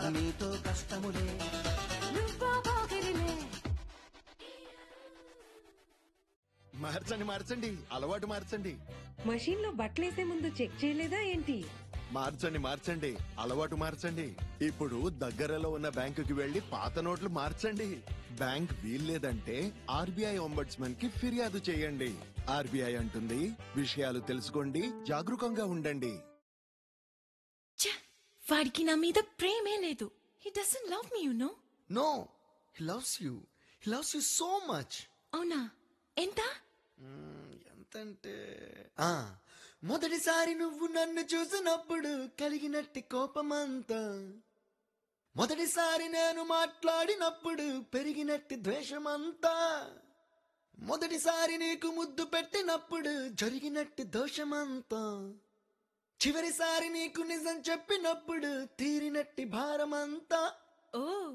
నీతో కష్టములే నువ్వో పోకిరిలే మార్చండి మార్చండి అలవాటు మార్చండి మషీన్ లో బట్టలేసే ముందు చెక్ చేయలేదా ఏంటి మార్చండి మార్చండి అలవాటు మార్చండి ఇప్పుడు దగ్గరలో ఉన్న బ్యాంకుకి వెళ్లి పాత నోట్లు మార్చండి బ్యాంక్ వీల్లేదంటే ఆర్బీఐ ఒంబడ్స్మన్ కి ఫిర్యాదు చేయండి ఆర్బీఐ అంటుంది విషయాలు తెలుసుకోండి జాగరూకంగా ఉండండి ఛ! వాడికి నా మీద ప్రేమే లేదు he doesn't love me you no no he loves you he loves you so much అవునా ఎంత ఎంతంటే ఆ, మొదటిసారి నువ్వు నన్ను చూసినప్పుడు కలిగినట్టి కోపమంతా మొదటిసారి నేను మాట్లాడినప్పుడు పెరిగినట్టి ద్వేషమంతా మొదటిసారి నీకు ముద్దు పెట్టినప్పుడు జరిగినట్టి దోషమంతా చివరిసారి నీకు నిజం చెప్పినప్పుడు తీరినట్టి భారమంతా ఓ